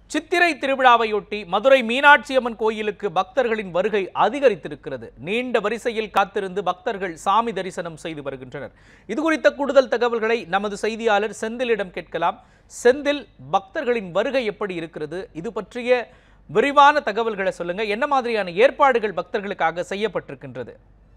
சித்திரை திருவிழாவையொட்டி மதுரை மீனாட்சி அம்மன் கோயிலுக்கு பக்தர்களின் வருகை அதிகரித்திருக்கிறது நீண்ட வரிசையில் காத்திருந்து பக்தர்கள் சாமி தரிசனம் செய்து வருகின்றனர் இது குறித்த கூடுதல் தகவல்களை நமது செய்தியாளர் செந்திலிடம் கேட்கலாம் செந்தில் பக்தர்களின் வருகை எப்படி இருக்கிறது இது பற்றிய விரிவான தகவல்களை சொல்லுங்க என்ன மாதிரியான ஏற்பாடுகள் பக்தர்களுக்காக செய்யப்பட்டிருக்கின்றது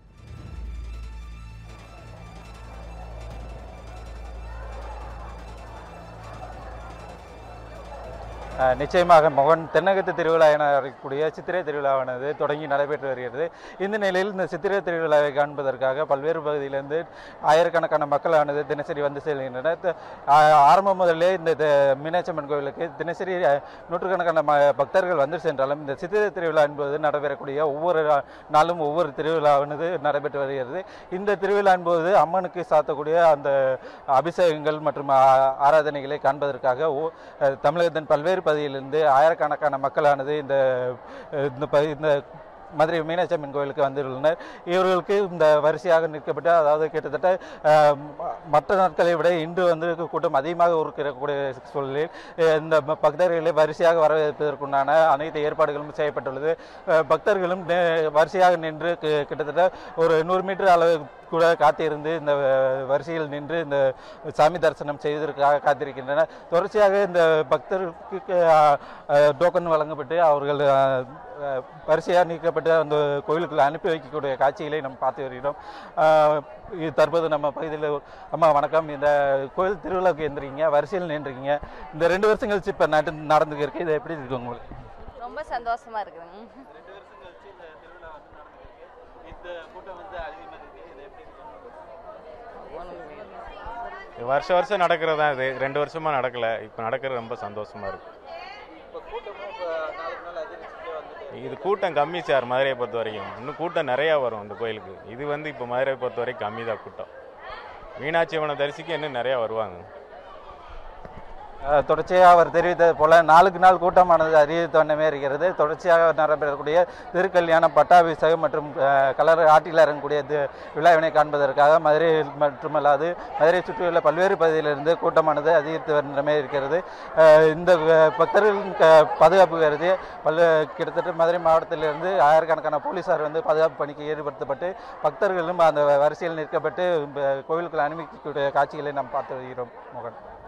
அஹ் நிச்சயமாக மகன் தென்னகத்து திருவிழா என அழைக்கக்கூடிய சித்திரை திருவிழாவானது தொடங்கி நடைபெற்று வருகிறது இந்த நிலையில் இந்த சித்திரை திருவிழாவை காண்பதற்காக பல்வேறு பகுதியிலிருந்து ஆயிரக்கணக்கான மக்களானது தினசரி வந்து செல்கின்றனர் த- ஆ- ஆரம்பம் முதலே இந்த த- மீனாட்சி அம்மன் கோவிலுக்கு தினசரி அஹ், நூற்றுக்கணக்கான ம- பக்தர்கள் வந்து சென்றாலும் இந்த சித்திரை திருவிழா என்பது நடைபெறக்கூடிய ஒவ்வொரு நா- நாளும் ஒவ்வொரு திருவிழாவானது நடைபெற்று வருகிறது இந்த திருவிழா என்பது அம்மனுக்கு சாத்தக்கூடிய அந்த அபிஷேகங்கள் மற்றும் ஆ- ஆராதனைகளை காண்பதற்காக ஓ- அஹ் தமிழகத்தின் பல்வேறு பகுதியிலிருந்து ஆயிரக்கணக்கான மக்களானது இந்த அஹ் இந்த ப- இந்த மதுரை மீனாட்சி அம்மன் கோயிலுக்கு வந்துள்ளனர் இவர்களுக்கு இந்த வரிசையாக நிற்கப்பட்டு அதாவது கிட்டத்தட்ட அஹ், ம- மற்ற நாட்களை விட இன்று வந்து கூட்டம் அதிகமாக இருக்கக்கூடிய சூழலில் அஹ், இந்த ப- பக்தர்களை வரிசையாக வரவேற்பதற்குண்டான அனைத்து ஏற்பாடுகளும் செய்யப்பட்டுள்ளது அஹ், பக்தர்களும் நே- வரிசையாக நின்று கி- கிட்டத்தட்ட ஒரு நூறு மீட்டர் அளவு கூட காத்திருந்து இந்த அஹ், வரிசையில் நின்று இந்த சாமி தரிசனம் செய்வதற்காக காத்திருக்கின்றனர் தொடர்ச்சியாக இந்த பக்தர்களுக்கு அஹ், அஹ், டோக்கன் வழங்கப்பட்டு அவர்கள் அஹ், அஹ், வரிசையாக நீக்கப்பட்டு அந்த கோயிலுக்குள்ள அனுப்பி வைக்கக்கூடிய காட்சிகளை நம்ம பார்த்து வருகிறோம் அஹ், இது தற்போது நம்ம பகுதியில் அம்மா வணக்கம் இந்த கோயில் திருவிழாவுக்கு எந்திரிக்கீங்க வரிசையில் நின்றுருக்கீங்க இந்த ரெண்டு வருஷம் கழிச்சு இப்போ நட்டு நடந்துக்கு இருக்கு இது எப்படி இருக்கு உங்களுக்கு ரொம்ப சந்தோஷமா இருக்குதுங்க ரெண்டு வருஷம் கழிச்சு இந்த திருவிழா வந்து நடந்துருக்கு இந்த கூட்டம் வந்து அதிகமாக இருக்கு இது எப்படி இது வருஷம் வருஷம் நடக்கிறது தான் இது ரெண்டு வருஷமா நடக்கல இப்போ நடக்கிறது ரொம்ப சந்தோஷமா இருக்கு இப்போ கூட்டமும் இப்போ நாளுக்கு நாள் அதிகரிச்சுட்டே வந்துட்டு இது கூட்டம் கம்மி சார் மதுரையை பொறுத்த வரைக்கும் இன்னும் கூட்டம் நிறையா வரும் இந்த கோயிலுக்கு இது வந்து இப்போ மதுரையை பொறுத்த வரைக்கும் கம்மி தான் கூட்டம் மீனாட்சி அம்மனை தரிசிக்க இன்னும் நிறையா வருவாங்க அஹ் தொடர்ச்சியாக அவர் தெரிவித்தது போல நாளுக்கு நாள் கூட்டமானது அதிகரித்து வண்ணமே இருக்கிறது தொடர்ச்சியாக நடைபெறக்கூடிய திருக்கல்யாணம் பட்டாபிஷேகம் மற்றும் அஹ், கலர் ஆற்றில் இறங்கக்கூடிய தி- விழாவினை காண்பதற்காக மதுரை மட்டுமல்லாது மதுரை சுற்றியுள்ள பல்வேறு பகுதியிலிருந்து கூட்டமானது அதிகரித்து வண்ணமே இருக்கிறது அஹ், இந்த அஹ், பக்தர்களின் க- பாதுகாப்பு கருதி பல்வே கிட்டத்தட்ட மதுரை மாவட்டத்திலிருந்து ஆயிரக்கணக்கான போலீசார் வந்து பாதுகாப்பு பணிக்கு ஈடுபடுத்தப்பட்டு பக்தர்களும் அந்த வரிசையில் நிற்கப்பட்டு அஹ், கோவிலுக்குள் அனுமதிக்கக்கூடிய காட்சிகளை நாம் பார்த்து வருகிறோம் மோகன்